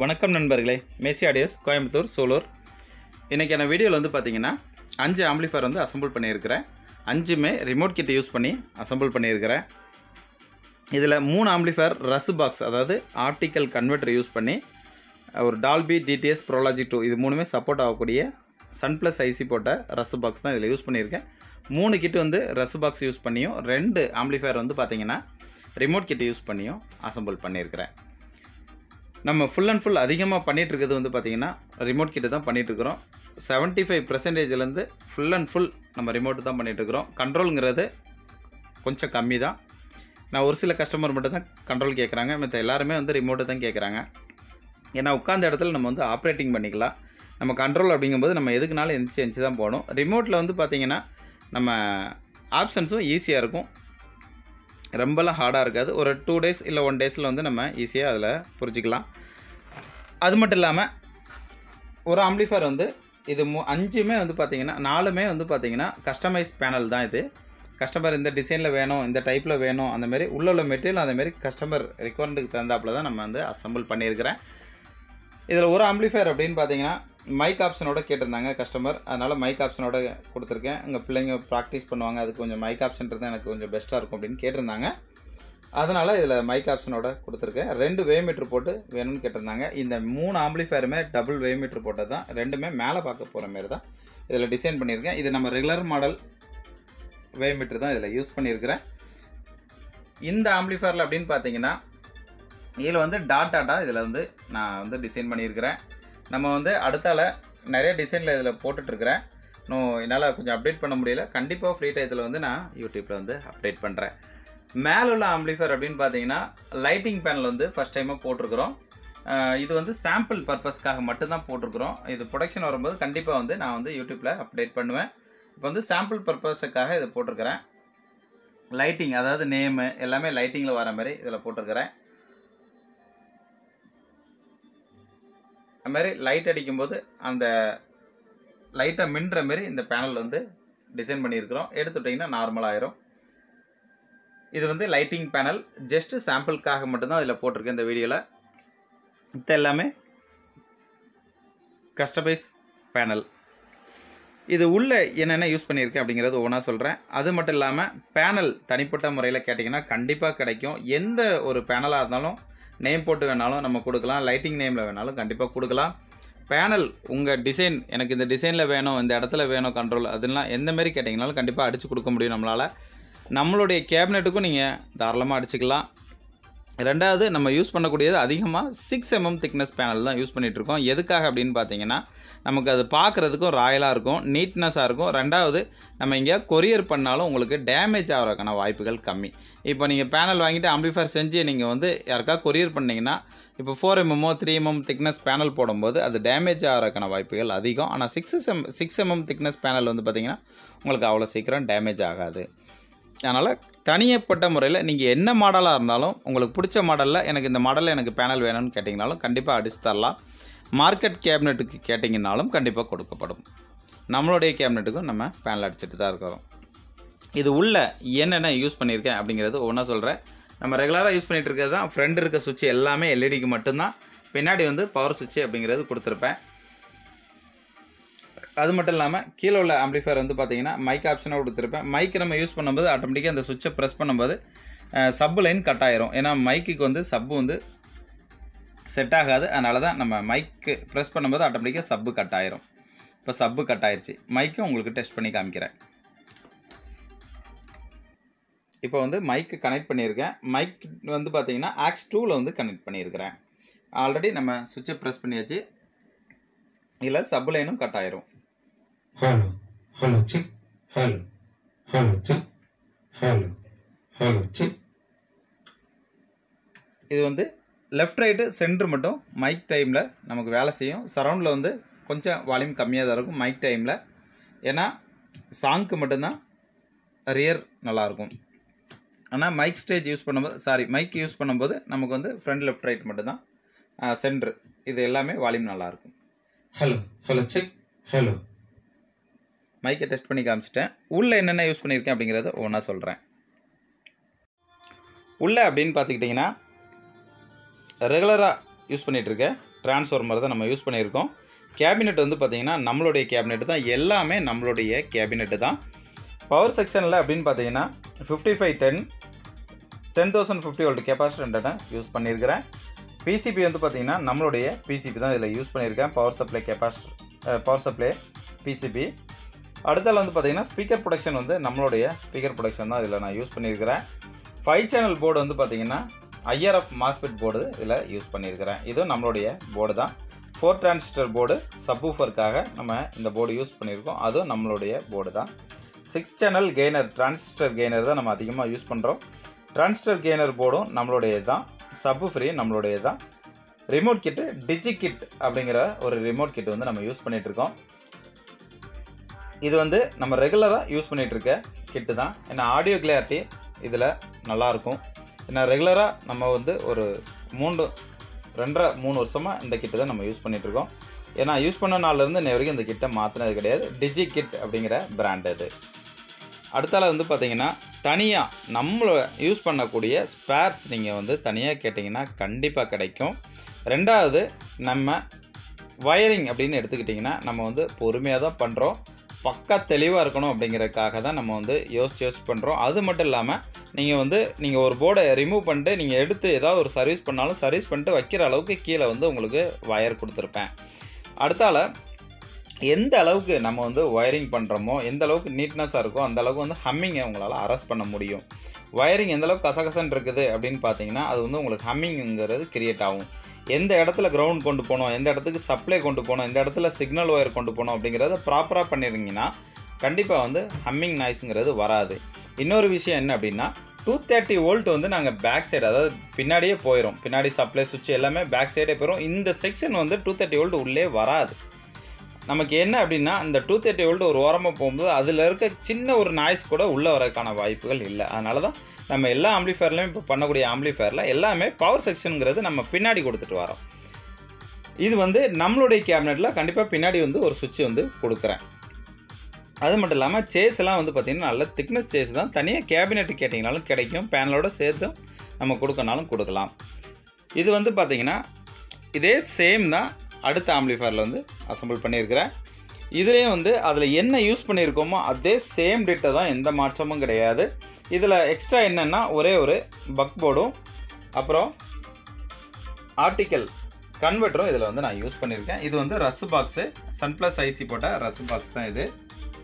வணக்கம் நண்பர்களே மேசி ஆடியோஸ் கோயம்புத்தூர் சூலூர் இன்றைக்கான வீடியோவில் வந்து பார்த்தீங்கன்னா அஞ்சு ஆம்பிளிஃபயர் வந்து அசம்பிள் பண்ணியிருக்கிறேன் அஞ்சுமே ரிமோட் கிட்ட யூஸ் பண்ணி அசம்பிள் பண்ணியிருக்கிறேன் இதில் மூணு ஆம்பிளிஃபயர் ரஸ் பாக்ஸ் அதாவது ஆப்டிக்கல் கன்வெர்ட்டர் யூஸ் பண்ணி ஒரு டால்பி டிடிஎஸ் ப்ரோலாஜி டூ இது மூணுமே சப்போர்ட் ஆகக்கூடிய சன் ப்ளஸ் ஐசி போட்ட ரஸ் பாக்ஸ் தான் இதில் யூஸ் பண்ணியிருக்கேன் மூணு கிட் வந்து ரஸ் பாக்ஸ் யூஸ் பண்ணியும் ரெண்டு ஆம்பிளிஃபயர் வந்து பார்த்தீங்கன்னா ரிமோட் கிட்ட யூஸ் பண்ணியும் அசம்பிள் பண்ணியிருக்கிறேன் நம்ம ஃபுல் அண்ட் ஃபுல் அதிகமாக பண்ணிகிட்டு இருக்கிறது வந்து பார்த்திங்கன்னா ரிமோட் கிட்ட தான் பண்ணிகிட்டு இருக்கிறோம் செவன்ட்டி ஃபைவ் பர்சன்டேஜ்லேருந்து ஃபுல் அண்ட் ஃபுல் நம்ம ரிமோட்டு தான் பண்ணிகிட்டு இருக்கிறோம் கண்ட்ரோலுங்கிறது கொஞ்சம் கம்மி தான் நான் ஒரு சில கஸ்டமர் மட்டும் தான் கண்ட்ரோல் கேட்குறாங்க மற்ற எல்லாருமே வந்து ரிமோட்டு தான் கேட்குறாங்க ஏன்னா உட்காந்த இடத்துல நம்ம வந்து ஆப்ரேட்டிங் பண்ணிக்கலாம் நம்ம கண்ட்ரோல் அப்படிங்கும்போது நம்ம எதுக்குனாலும் எந்திரிச்சு எந்திரிச்சு தான் போகணும் ரிமோட்டில் வந்து பார்த்திங்கன்னா நம்ம ஆப்ஷன்ஸும் ஈஸியாக இருக்கும் ரொம்பலாம் ஹார்டாக இருக்காது ஒரு டூ டேஸ் இல்லை ஒன் டேஸில் வந்து நம்ம ஈஸியாக அதில் புரிஞ்சிக்கலாம் அது மட்டும் இல்லாமல் ஒரு ஆம்பிளிஃபயர் வந்து இது மூ அஞ்சுமே வந்து பார்த்திங்கன்னா நாலுமே வந்து பார்த்திங்கன்னா கஸ்டமைஸ் பேனல் தான் இது கஸ்டமர் இந்த டிசைனில் வேணும் இந்த டைப்பில் வேணும் அந்த மாதிரி உள்ள உள்ள மெட்டீரியல் அந்த மாதிரி கஸ்டமர் ரெக்குவயர்மெண்ட்டுக்கு தகுந்தாப்புல தான் நம்ம வந்து அசம்பிள் பண்ணியிருக்கிறேன் இதில் ஒரு ஆம்பிளிஃபயர் அப்படின்னு பார்த்தீங்கன்னா மைக் ஆப்ஷனோட கேட்டிருந்தாங்க கஸ்டமர் அதனால் மைக் ஆப்ஷனோட கொடுத்துருக்கேன் உங்கள் பிள்ளைங்க ப்ராக்டிஸ் பண்ணுவாங்க அதுக்கு கொஞ்சம் மைக் ஆப்ஷன் இருந்தால் எனக்கு கொஞ்சம் பெஸ்ட்டாக இருக்கும் அப்படின்னு கேட்டிருந்தாங்க அதனால் இதில் மைக் ஆப்ஷனோட கொடுத்துருக்கேன் ரெண்டு வே மீட்ரு போட்டு வேணும்னு கேட்டிருந்தாங்க இந்த மூணு ஆம்பிளிஃபயருமே டபுள் வே மீட்ரு போட்டது தான் ரெண்டுமே மேலே பார்க்க போகிற மாதிரி தான் இதில் டிசைன் பண்ணியிருக்கேன் இது நம்ம ரெகுலர் மாடல் வே மீட்ரு தான் இதில் யூஸ் பண்ணியிருக்கிறேன் இந்த ஆம்பிளிஃபயரில் அப்படின்னு பார்த்தீங்கன்னா இதில் வந்து டாட் டாட்டாக இதில் வந்து நான் வந்து டிசைன் பண்ணியிருக்கிறேன் நம்ம வந்து அடுத்தால நிறைய டிசைனில் இதில் போட்டுட்ருக்கிறேன் இன்னும் என்னால் கொஞ்சம் அப்டேட் பண்ண முடியல கண்டிப்பாக ஃப்ரீ டயத்தில் வந்து நான் யூடியூப்பில் வந்து அப்டேட் பண்ணுறேன் மேலே உள்ள ஆம்பிளிஃபயர் அப்படின்னு பார்த்தீங்கன்னா லைட்டிங் பேனல் வந்து ஃபஸ்ட் டைமாக போட்டிருக்கிறோம் அஹ் இது வந்து சாம்பிள் பர்பஸ்க்காக மட்டும்தான் போட்டிருக்கிறோம் இது ப்ரொடக்ஷன் வரும்போது கண்டிப்பாக வந்து நான் வந்து யூடியூப்பில் அப்டேட் பண்ணுவேன் இப்போ வந்து சாம்பிள் பர்பஸுக்காக இதை போட்டிருக்கிறேன் லைட்டிங் அதாவது நேமு எல்லாமே லைட்டிங்கில் வர மாதிரி இதில் போட்டிருக்கிறேன் அது மாதிரி லைட் அடிக்கும்போது அந்த லைட்டை மின்ற மாதிரி இந்த பேனல் வந்து டிசைன் பண்ணியிருக்கிறோம் எடுத்துட்டிங்கன்னா நார்மல் ஆயிரும் இது வந்து லைட்டிங் பேனல் ஜஸ்ட் சாம்பிளுக்காக மட்டும்தான் இதில் போட்டிருக்கேன் இந்த வீடியோவில் இது எல்லாமே கஸ்டமைஸ் பேனல் இது உள்ள என்னென்ன யூஸ் பண்ணியிருக்கேன் அப்படிங்கிறது ஒன்றா சொல்கிறேன் அது மட்டும் இல்லாமல் பேனல் தனிப்பட்ட முறையில் கேட்டிங்கன்னா கண்டிப்பாக கிடைக்கும் எந்த ஒரு பேனலாக இருந்தாலும் நேம் போட்டு வேணாலும் நம்ம கொடுக்கலாம் லைட்டிங் நேமில் வேணாலும் கண்டிப்பாக கொடுக்கலாம் பேனல் உங்கள் டிசைன் எனக்கு இந்த டிசைனில் வேணும் இந்த இடத்துல வேணும் கண்ட்ரோல் அதெல்லாம் எந்த மாதிரி கேட்டிங்கனாலும் கண்டிப்பாக அடித்து கொடுக்க முடியும் நம்மளால் நம்மளுடைய கேபினெட்டுக்கும் நீங்கள் தாராளமாக அடிச்சுக்கலாம் ரெண்டாவது நம்ம யூஸ் பண்ணக்கூடியது அதிகமாக சிக்ஸ் எம்எம் திக்னஸ் பேனல் தான் யூஸ் பண்ணிகிட்ருக்கோம் எதுக்காக அப்படின்னு பார்த்தீங்கன்னா நமக்கு அது பார்க்குறதுக்கும் ராயலாக இருக்கும் நீட்னஸாக இருக்கும் ரெண்டாவது நம்ம இங்கே கொரியர் பண்ணாலும் உங்களுக்கு டேமேஜ் ஆகிறதுக்கான வாய்ப்புகள் கம்மி இப்போ நீங்கள் பேனல் வாங்கிட்டு ஆம்பிளிஃபயர் செஞ்சு நீங்கள் வந்து யாருக்கா கொரியர் பண்ணிங்கன்னா இப்போ ஃபோர் எம்எம்மோ த்ரீ எம்எம் திக்னஸ் பேனல் போடும்போது அது டேமேஜ் ஆகிறதுக்கான வாய்ப்புகள் அதிகம் ஆனால் six M six mm thickness panel வந்து பார்த்திங்கன்னா உங்களுக்கு அவ்வளோ சீக்கிரம் டேமேஜ் ஆகாது அதனால் தனியப்பட்ட முறையில் நீங்கள் என்ன மாடலாக இருந்தாலும் உங்களுக்கு பிடிச்ச மாடலில் எனக்கு இந்த மாடலில் எனக்கு பேனல் வேணும்னு கேட்டிங்கனாலும் கண்டிப்பாக அடிச்சு தரலாம் மார்க்கெட் கேபினெட்டுக்கு கேட்டிங்கனாலும் கண்டிப்பாக கொடுக்கப்படும் நம்மளுடைய கேபினெட்டுக்கும் நம்ம பேனல் அடிச்சுட்டு தான் இருக்கிறோம் இது உள்ள என்னென்ன யூஸ் பண்ணியிருக்கேன் அப்படிங்கிறது ஒன்றா சொல்கிறேன் நம்ம ரெகுலராக யூஸ் பண்ணிகிட்டு இருக்கிறது தான் ஃப்ரண்ட் இருக்க சுவிட்ச் எல்லாமே எல்இடிக்கு மட்டும்தான் பின்னாடி வந்து பவர் சுவிட்ச் அப்படிங்கிறது கொடுத்துருப்பேன் அது மட்டும் இல்லாமல் கீழே உள்ள ஆம்பிளிஃபயர் வந்து பார்த்தீங்கன்னா மைக் ஆப்ஷனாக கொடுத்துருப்பேன் மைக் நம்ம யூஸ் பண்ணும்போது ஆட்டோமேட்டிக்காக அந்த சுவிட்சை ப்ரெஸ் பண்ணும்போது சப்பு லைன் கட் ஆயிரும் ஏன்னா மைக்குக்கு வந்து சப்பு வந்து செட் ஆகாது அதனால தான் நம்ம மைக்கு ப்ரெஸ் பண்ணும்போது ஆட்டோமேட்டிக்காக சப்பு கட் ஆயிரும் இப்போ சப்பு கட் ஆயிருச்சு மைக்கும் உங்களுக்கு டெஸ்ட் பண்ணி காமிக்கிறேன் இப்போ வந்து மைக்கு கனெக்ட் பண்ணியிருக்கேன் மைக் வந்து பார்த்தீங்கன்னா ஆக்ஸ் டூவில் வந்து கனெக்ட் பண்ணியிருக்கிறேன் ஆல்ரெடி நம்ம சுவிட்சை ப்ரெஸ் பண்ணியாச்சு இதில் சப் லைனும் கட் ஆயிரும் Hello, hello, check. Hello, hello, check. Hello, hello, check. இது வந்து லெஃப்ட் ரைட்டு சென்டர் மட்டும் மைக் டைமில் நமக்கு வேலை செய்யும் சரௌண்டில் வந்து கொஞ்சம் வால்யூம் கம்மியாக தான் இருக்கும் மைக் டைமில் ஏன்னா சாங்க்கு மட்டும்தான் ரியர் நல்லாயிருக்கும் ஆனால் மைக் ஸ்டேஜ் யூஸ் பண்ணும்போது சாரி மைக் யூஸ் பண்ணும்போது நமக்கு வந்து ஃப்ரண்ட் லெஃப்ட் ரைட் மட்டும்தான் சென்ட்ரு இது எல்லாமே வால்யூம் நல்லாயிருக்கும் Hello, hello, check. Hello, மைக்கை டெஸ்ட் பண்ணி காமிச்சிட்டேன் உள்ளே என்னென்ன யூஸ் பண்ணியிருக்கேன் அப்படிங்கிறத ஒன்றா சொல்கிறேன் உள்ளே அப்படின்னு பார்த்துக்கிட்டிங்கன்னா ரெகுலராக யூஸ் பண்ணிகிட்ருக்கேன் டிரான்ஸ்ஃபார்மர் தான் நம்ம யூஸ் பண்ணியிருக்கோம் கேபினெட் வந்து பார்த்திங்கன்னா நம்மளுடைய கேபினெட் தான் எல்லாமே நம்மளுடைய கேபினெட்டு தான் பவர் செக்ஷனில் அப்படின்னு பார்த்தீங்கன்னா fifty five ten ten thousand fifty volt கெப்பாசிட்டன்ட்டை யூஸ் பண்ணியிருக்கிறேன் பிசிபி வந்து பார்த்திங்கன்னா நம்மளுடைய பிசிபி தான் இதில் யூஸ் பண்ணியிருக்கேன் power supply capacity power supply PCB அடுத்தால வந்து பார்த்திங்கன்னா ஸ்பீக்கர் ப்ரொடக்ஷன் வந்து நம்மளுடைய ஸ்பீக்கர் ப்ரொடக்ஷன் தான் இதில் நான் யூஸ் பண்ணியிருக்கிறேன் ஃபைவ் சேனல் போர்டு வந்து பார்த்திங்கன்னா ஐஆர்எஃப் மாஸ்பெட் போர்டு இதில் யூஸ் பண்ணியிருக்கிறேன் இதுவும் நம்மளுடைய போர்டு தான் ஃபோர் டிரான்சிஸ்டர் போர்டு சப்வூஃபருக்காக நம்ம இந்த போர்டு யூஸ் பண்ணியிருக்கோம் அதுவும் நம்மளுடைய போர்டு தான் six channel gainer transistor gainer தான் நம்ம அதிகமாக யூஸ் பண்ணுறோம் டிரான்சிஸ்டர் கெய்னர் போர்டும் நம்மளுடைய தான் சப்பு ஃப்ரீ நம்மளுடைய தான் ரிமோட் கிட்டு டிஜி கிட் அப்படிங்கிற ஒரு ரிமோட் கிட் வந்து நம்ம யூஸ் பண்ணிட்டு இருக்கோம் இது வந்து நம்ம ரெகுலராக யூஸ் பண்ணிட்டு இருக்க கிட்டு தான் ஏன்னா ஆடியோ கிளாரிட்டி இதில் நல்லாயிருக்கும் ஏன்னா ரெகுலராக நம்ம வந்து ஒரு மூன்று ரெண்டரை மூணு வருஷமாக இந்த கிட்டு தான் நம்ம யூஸ் பண்ணிட்டு இருக்கோம் ஏன்னா யூஸ் பண்ண நாள்லேருந்து இன்னை வரைக்கும் இந்த கிட்டை மாற்றினது கிடையாது டிஜி கிட் அப்படிங்கிற பிராண்ட் இது அடுத்தால வந்து பார்த்தீங்கன்னா தனியாக நம்மளை யூஸ் பண்ணக்கூடிய ஸ்பேர்ஸ் நீங்கள் வந்து தனியாக கேட்டிங்கன்னா கண்டிப்பாக கிடைக்கும் ரெண்டாவது நம்ம வயரிங் அப்படின்னு எடுத்துக்கிட்டிங்கன்னா நம்ம வந்து பொறுமையாக தான் பண்ணுறோம் பக்கா தெளிவாக இருக்கணும் அப்படிங்கிறதுக்காக தான் நம்ம வந்து யோசிச்சு யோசிச்சு பண்ணுறோம் அது மட்டும் இல்லாமல் நீங்கள் வந்து நீங்கள் ஒரு போர்டை ரிமூவ் பண்ணிட்டு நீங்கள் எடுத்து ஏதாவது ஒரு சர்வீஸ் பண்ணாலும் சர்வீஸ் பண்ணிட்டு வைக்கிற அளவுக்கு கீழே வந்து உங்களுக்கு வயர் கொடுத்துருப்பேன் அடுத்தால எந்த அளவுக்கு நம்ம வந்து ஒயரிங் பண்ணுறோமோ எந்த அளவுக்கு நீட்னஸாக இருக்கோ அந்த அளவுக்கு வந்து ஹம்மிங்கை உங்களால் அரெஸ்ட் பண்ண முடியும் ஒயரிங் எந்த அளவுக்கு கசகசன்னு இருக்குது அப்படின்னு பார்த்தீங்கன்னா அது வந்து உங்களுக்கு ஹம்மிங்கிறது கிரியேட் ஆகும் எந்த இடத்துல கிரவுண்ட் கொண்டு போகணும் எந்த இடத்துக்கு சப்ளை கொண்டு போகணும் எந்த இடத்துல சிக்னல் ஒயர் கொண்டு போகணும் அப்படிங்கிறத ப்ராப்பராக பண்ணிருந்தீங்கன்னா கண்டிப்பாக வந்து ஹம்மிங் நாய்ஸுங்கிறது வராது இன்னொரு விஷயம் என்ன அப்படின்னா டூ தேர்ட்டி வோல்ட் வந்து நாங்கள் பேக் சைடு அதாவது பின்னாடியே போயிடும் பின்னாடி சப்ளை சுவிட்ச் எல்லாமே பேக் சைடே போயிடும் இந்த செக்ஷன் வந்து டூ தேர்ட்டி வோல்ட் உள்ளே வராது நமக்கு என்ன அப்படின்னா இந்த டூ தேர்ட்டி வோல்ட் ஒரு ஓரமாக போகும்போது அதில் இருக்க சின்ன ஒரு நாய்ஸ் கூட உள்ளே வரதுக்கான வாய்ப்புகள் இல்லை அதனால தான் நம்ம எல்லா ஆம்பிளிஃபயர்லையும் இப்போ பண்ணக்கூடிய ஆம்பிளிஃபயரில் எல்லாமே பவர் செக்ஷனுங்கிறது நம்ம பின்னாடி கொடுத்துட்டு வரோம் இது வந்து நம்மளுடைய கேபினெட்டில் கண்டிப்பாக பின்னாடி வந்து ஒரு சுவிட்ச் வந்து கொடுக்குறேன் அது மட்டும் இல்லாமல் சேஸ் எல்லாம் வந்து பார்த்திங்கன்னா நல்ல திக்னஸ் சேஸ் தான் தனியாக கேபினெட் கேட்டிங்கனாலும் கிடைக்கும் பேனலோட சேர்த்து நம்ம கொடுக்கனாலும் கொடுக்கலாம் இது வந்து பார்த்திங்கன்னா இதே சேம் தான் அடுத்த ஆம்பிளிஃபயரில் வந்து அசம்பிள் பண்ணியிருக்கிறேன் இதுலேயும் வந்து அதில் என்ன யூஸ் பண்ணியிருக்கோமோ அதே சேம் டேட்டை தான் எந்த மாற்றமும் கிடையாது இதில் எக்ஸ்ட்ரா என்னென்னா ஒரே ஒரு பக் போர்டும் அப்புறம் ஆர்டிக்கல் கன்வெர்ட்டரும் இதில் வந்து நான் யூஸ் பண்ணியிருக்கேன் இது வந்து ரஸ் பாக்ஸு சன்ப்ளஸ் ஐசி போட்ட ரஸ் பாக்ஸ் தான் இது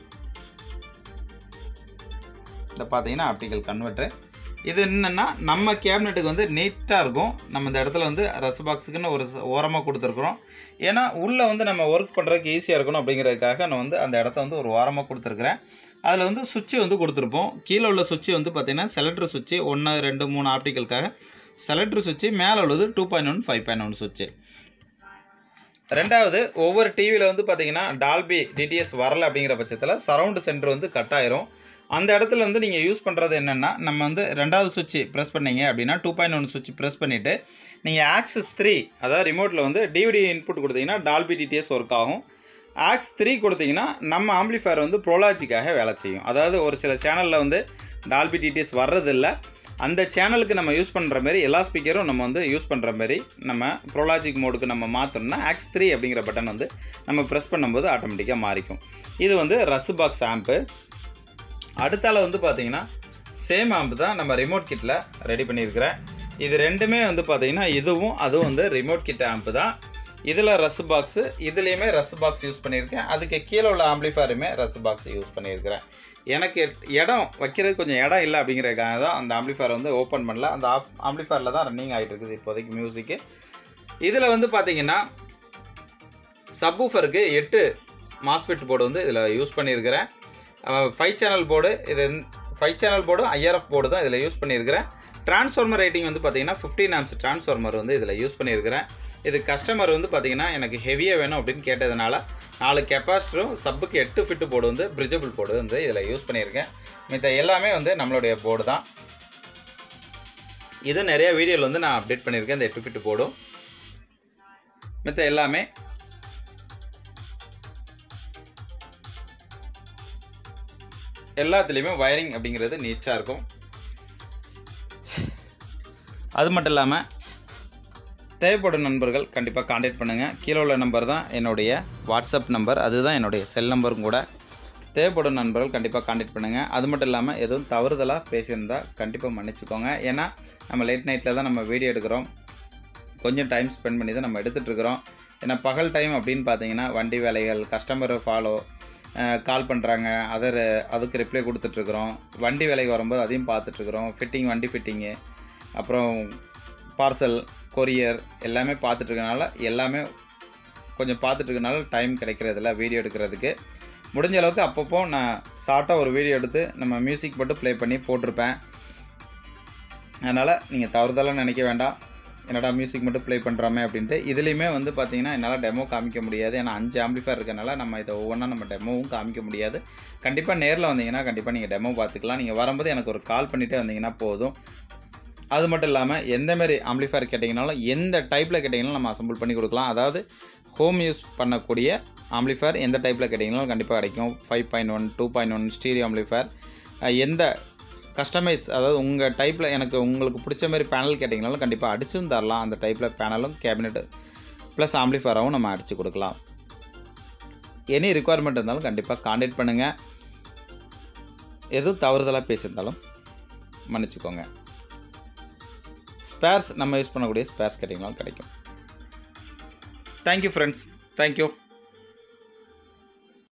இதில் பார்த்தீங்கன்னா ஆப்டிக்கல் கன்வெர்ட்டர் இது என்னென்னா நம்ம கேபினெட்டுக்கு வந்து நீட்டாக இருக்கும் நம்ம இந்த இடத்துல வந்து ரஸ் பாக்ஸுக்குன்னு ஒரு ஓரமாக கொடுத்துருக்குறோம் ஏன்னா உள்ளே வந்து நம்ம ஒர்க் பண்ணுறதுக்கு ஈஸியாக இருக்கணும் அப்படிங்கிறதுக்காக நான் வந்து அந்த இடத்த வந்து ஒரு ஓரமாக கொடுத்துருக்குறேன் அதில் வந்து சுவிட்சு வந்து கொடுத்துருப்போம் கீழே உள்ள சுவிட்சு வந்து பார்த்திங்கன்னா செலக்டர் சுவிட்சு ஒன்று ரெண்டு மூணு ஆப்டிக்கலுக்காக செலக்டர் சுவிட்சு மேலே உள்ளது two point one five point one சுவிட்சு ரெண்டாவது ஒவ்வொரு டிவியில் வந்து பார்த்தீங்கன்னா டால்பி டிடிஎஸ் வரல அப்படிங்கிற பட்சத்தில் சரவுண்டு சென்டர் வந்து கட் ஆயிரும் அந்த இடத்துல வந்து நீங்கள் யூஸ் பண்ணுறது என்னென்னா நம்ம வந்து ரெண்டாவது சுவிட்ச் ப்ரெஸ் பண்ணீங்க அப்படின்னா டூ பாயிண்ட் ஒன் சுவிட்ச் ப்ரெஸ் பண்ணிவிட்டு நீங்கள் ஆக்சஸ் த்ரீ அதாவது ரிமோட்டில் வந்து டிவிடி இன்புட் கொடுத்தீங்கன்னா டால்பி டிடிஎஸ் ஒர்க் ஆகும் ஆக்ஸ் த்ரீ கொடுத்தீங்கன்னா நம்ம ஆம்பிளிஃபயர் வந்து ப்ரோலாஜிக்காக வேலை செய்யும் அதாவது ஒரு சில சேனலில் வந்து டால்பி டிடிஎஸ் வர்றதில்ல அந்த சேனலுக்கு நம்ம யூஸ் பண்ணுற மாதிரி எல்லா ஸ்பீக்கரும் நம்ம வந்து யூஸ் பண்ணுற மாதிரி நம்ம ப்ரோலாஜிக் மோடுக்கு நம்ம மாற்றணும்னா ஆக்ஸ் த்ரீ அப்படிங்கிற பட்டன் வந்து நம்ம ப்ரெஸ் பண்ணும்போது ஆட்டோமேட்டிக்காக மாறிக்கும் இது வந்து ரஸ் பாக்ஸ் ஆம்பு அடுத்தால வந்து பார்த்தீங்கன்னா சேம் ஆம்பு தான் நம்ம ரிமோட் கிட்டில் ரெடி பண்ணியிருக்கிறேன் இது ரெண்டுமே வந்து பார்த்தீங்கன்னா இதுவும் அதுவும் வந்து ரிமோட் கிட் ஆம்பு தான் இதில் ரஸ் பாக்ஸு இதுலேயுமே ரஸ் பாக்ஸ் யூஸ் பண்ணியிருக்கேன் அதுக்கு கீழே உள்ள ஆம்பிளிஃபயருமே ரஸ் பாக்ஸ் யூஸ் பண்ணியிருக்கிறேன் எனக்கு இடம் வைக்கிறதுக்கு கொஞ்சம் இடம் இல்லை அப்படிங்கிறதுக்காக தான் அந்த ஆம்பிளிஃபயர் வந்து ஓப்பன் பண்ணல அந்த ஆப் ஆம்பிளிஃபயரில் தான் ரன்னிங் ஆகிட்டு இருக்குது இப்போதைக்கு மியூசிக்கு இதில் வந்து பார்த்தீங்கன்னா சப்வூஃபருக்கு எட்டு மாஸ்பெட் போர்டு வந்து இதில் யூஸ் பண்ணியிருக்கிறேன் ஃபைவ் சேனல் போர்டு இது ஃபைவ் சேனல் போர்டும் ஐஆர்எஃப் போர்டு தான் இதில் யூஸ் பண்ணியிருக்கிறேன் ட்ரான்ஸ்ஃபார்மர் ரேட்டிங் வந்து பார்த்தீங்கன்னா ஃபிஃப்டீன் ஆம்ஸ் ட்ரான்ஸ்ஃபார்மர் வந்து இதில் யூஸ் பண்ணியிருக்கிறேன் இது கஸ்டமர் வந்து பார்த்தீங்கன்னா எனக்கு ஹெவியாக வேணும் அப்படின்னு கேட்டதுனால நாலு கெப்பாசிட்டரும் சப்புக்கு எட்டு ஃபிட்டு போர்டு வந்து பிரிட்ஜபிள் போர்டு வந்து இதில் யூஸ் பண்ணியிருக்கேன் மித்த எல்லாமே வந்து நம்மளுடைய போர்டு தான் இது நிறைய வீடியோவில் வந்து நான் அப்டேட் பண்ணியிருக்கேன் இந்த எட்டு ஃபிட்டு போர்டும் மித்த எல்லாமே எல்லாத்துலேயுமே வயரிங் அப்படிங்கிறது நீட்டாக இருக்கும் அது மட்டும் இல்லாமல் தேவைப்படும் நண்பர்கள் கண்டிப்பாக காண்டாக்ட் பண்ணுங்கள் கீழே உள்ள நம்பர் தான் என்னுடைய வாட்ஸ்அப் நம்பர் அதுதான் என்னுடைய செல் நம்பரும் கூட தேவைப்படும் நண்பர்கள் கண்டிப்பாக காண்டாக்ட் பண்ணுங்கள் அது மட்டும் இல்லாமல் எதுவும் தவறுதலாக பேசியிருந்தால் கண்டிப்பாக மன்னிச்சுக்கோங்க ஏன்னா நம்ம லேட் நைட்டில் தான் நம்ம வீடியோ எடுக்கிறோம் கொஞ்சம் டைம் ஸ்பெண்ட் பண்ணி தான் நம்ம எடுத்துகிட்டு இருக்கிறோம் ஏன்னா பகல் டைம் அப்படின்னு பார்த்தீங்கன்னா வண்டி வேலைகள் கஸ்டமர் ஃபாலோ கால் பண்ணுறாங்க அதர் அதுக்கு ரிப்ளை கொடுத்துட்ருக்குறோம் வண்டி வேலைக்கு வரும்போது அதையும் பார்த்துட்ருக்குறோம் ஃபிட்டிங் வண்டி ஃபிட்டிங்கு அப்புறம் பார்சல் கொரியர் எல்லாமே பார்த்துட்ருக்கனால எல்லாமே கொஞ்சம் பார்த்துட்ருக்கனால டைம் கிடைக்கிறதில்ல வீடியோ எடுக்கிறதுக்கு முடிஞ்ச அளவுக்கு அப்பப்போ நான் ஷார்ட்டாக ஒரு வீடியோ எடுத்து நம்ம மியூசிக் மட்டும் ப்ளே பண்ணி போட்டிருப்பேன் அதனால் நீங்கள் தவறுதலாக நினைக்க வேண்டாம் என்னடா மியூசிக் மட்டும் ப்ளே பண்ணுறோமே அப்படின்ட்டு இதுலேயுமே வந்து பார்த்தீங்கன்னா என்னால் டெமோ காமிக்க முடியாது ஏன்னா அஞ்சு ஆம்பிளிஃபையர் இருக்கனால நம்ம இதை ஒவ்வொன்றா நம்ம டெமோவும் காமிக்க முடியாது கண்டிப்பாக நேரில் வந்தீங்கன்னா கண்டிப்பாக நீங்கள் டெமோ பார்த்துக்கலாம் நீங்கள் வரும்போது எனக்கு ஒரு கால் பண்ணிகிட்டே வந்தீங்கன்னா போதும் அது மட்டும் இல்லாமல் எந்த மாதிரி ஆம்பிளிஃபையர் கேட்டிங்கனாலும் எந்த டைப்பில் கேட்டிங்கனாலும் நம்ம அசம்பிள் பண்ணி கொடுக்கலாம் அதாவது ஹோம் யூஸ் பண்ணக்கூடிய ஆம்பிளிஃபையர் எந்த டைப்பில் கேட்டிங்கனாலும் கண்டிப்பாக கிடைக்கும் five point one two point one stereo amplifier எந்த கஸ்டமைஸ் அதாவது உங்கள் டைப்பில் எனக்கு உங்களுக்கு பிடிச்ச மாதிரி பேனல் கேட்டிங்கனாலும் கண்டிப்பாக அடிச்சும் தரலாம் அந்த டைப்பில் பேனலும் கேபினெட்டு ப்ளஸ் ஆம்பிளிஃபையராகவும் நம்ம அடித்து கொடுக்கலாம் எனி ரெக்குவயர்மெண்ட் இருந்தாலும் கண்டிப்பாக காண்டாக்ட் பண்ணுங்கள் எதுவும் தவறுதலாக பேசியிருந்தாலும் மன்னிச்சுக்கோங்க ஸ்பேர்ஸ் நம்ம யூஸ் பண்ணக்கூடிய ஸ்பேர்ஸ் கேட்டிங்கனாலும் கிடைக்கும் தேங்க்யூ ஃப்ரெண்ட்ஸ் தேங்க்யூ